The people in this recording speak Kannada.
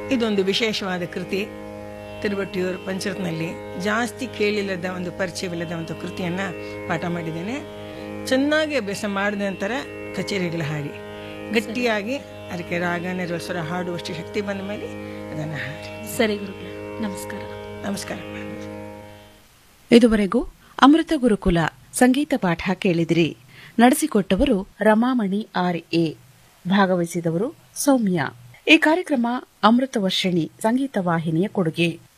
ಇದೊಂದು ವಿಶೇಷವಾದ ಕೃತಿ ತಿರುವಟ್ಟಿಯೂರು ಪಂಚರತ್ನಲ್ಲಿ ಜಾಸ್ತಿ ಕೇಳಿಲ್ಲದ ಒಂದು ಪರಿಚಯವಿಲ್ಲದ ಒಂದು ಕೃತಿಯನ್ನ ಪಾಠ ಮಾಡಿದ್ದೇನೆ ಚೆನ್ನಾಗಿ ಅಭ್ಯಾಸ ಮಾಡಿದ ನಂತರ ಕಚೇರಿಗಳು ಹಾಡಿ ಗಟ್ಟಿಯಾಗಿ ಅದಕ್ಕೆ ರಾಗ ನಿರ್ವಸ್ವರ ಹಾಡುವಷ್ಟು ಶಕ್ತಿ ಬಂದ ಮೇಲೆ ಅದನ್ನು ಹಾಡಿ ಸರಿ ಗುರುಗಳೇ ನಮಸ್ಕಾರ ನಮಸ್ಕಾರ ಇದುವರೆಗೂ ಅಮೃತ ಗುರುಕುಲ ಸಂಗೀತ ಪಾಠ ಕೇಳಿದಿರಿ ನಡೆಸಿಕೊಟ್ಟವರು ರಮಾಮಣಿ ಆರ್ ಎ ಭಾಗವಹಿಸಿದವರು ಸೌಮ್ಯ ಈ ಕಾರ್ಯಕ್ರಮ ಅಮೃತ ವರ್ಷಿಣಿ ಸಂಗೀತ ವಾಹಿನಿಯ ಕೊಡುಗೆ